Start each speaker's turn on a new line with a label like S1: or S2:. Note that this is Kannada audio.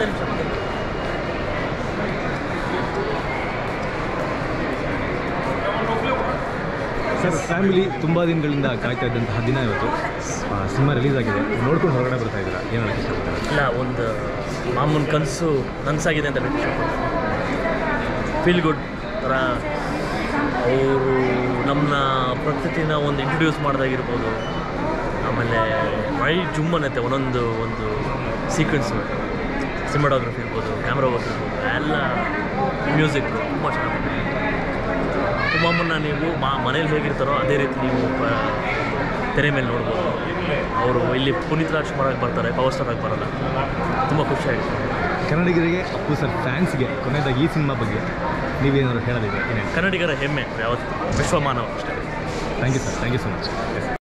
S1: ಒಂದೇ ನಿಮಿಷ
S2: ಸರ್ ಫ್ಯಾಮಿಲಿ ತುಂಬ ದಿನಗಳಿಂದ ಕಾಯ್ತಾ ಇದ್ದಂತಹ ದಿನ ಇವತ್ತು ಆ, ಸಿನಿಮಾ ರಿಲೀಸ್ ಆಗಿದೆ ನೋಡ್ಕೊಂಡು ಹೊರಗಡೆ ಬರ್ತಾ ಇದ್ದೀರಾ ಏನು ಹೇಳಕ್ಕೆ ಇಷ್ಟಪಡ್ತಾರೆ
S1: ಇಲ್ಲ ಒಂದು ಮಾಮೂನ್ ಕನಸು ನನಸಾಗಿದೆ ಅಂತ ಹೇಳಕ್ಕೆ ಇಷ್ಟಪಡ್ತೀನಿ ಫೀಲ್ ಗುಡ್ ಥರ ಅವರು ನಮ್ಮನ್ನ ಪ್ರಕೃತಿನ ಒಂದು ಇಂಟ್ರೊಡ್ಯೂಸ್ ಮಾಡೋದಾಗಿರ್ಬೋದು ಆಮೇಲೆ ಮೈ ಜುಮ್ ಅನ್ನತ್ತೆ ಒಂದೊಂದು ಒಂದು ಸೀಕ್ವೆನ್ಸು ಸಿನಿಮಾಟೋಗ್ರಫಿ ಇರ್ಬೋದು ಕ್ಯಾಮ್ರಾ ವರ್ಕ್ ಇರ್ಬೋದು ಎಲ್ಲ ಮ್ಯೂಸಿಕ್ ತುಂಬ ಚೆನ್ನಾಗಿದೆ ಉಮಾಮನ್ನ ನೀವು ಮಾ ಮನೇಲಿ ಹೇಗಿರ್ತಾರೋ ಅದೇ ರೀತಿ ನೀವು ಪ- ತೆರೆ ಮೇಲೆ ನೋಡ್ಬೋದು ಅವರು ಇಲ್ಲಿ ಪುನೀತ್ ರಾಜ್ಕುಮಾರ್ ಆಗಿ ಬರ್ತಾರೆ ಪವರ್ ಸ್ಟಾರ್ ಆಗಿ ಬರಲ್ಲ ತುಂಬ ಖುಷಿಯಾಗಿದೆ
S2: ಕನ್ನಡಿಗರಿಗೆ ಅಪ್ಪು ಸರ್ ಫ್ಯಾನ್ಸ್ಗೆ ಕೊನೆಯದಾಗಿ ಈ ಸಿನಿಮಾ ಬಗ್ಗೆ ನೀವೇನಾದ್ರು ಹೇಳೋದಿದೆ ಏನೇನು
S1: ಕನ್ನಡಿಗರ ಹೆಮ್ಮೆ ಯಾವತ್ತು ವಿಶ್ವಮಾನವ ಅಷ್ಟೇ
S2: thank you sir thank you so much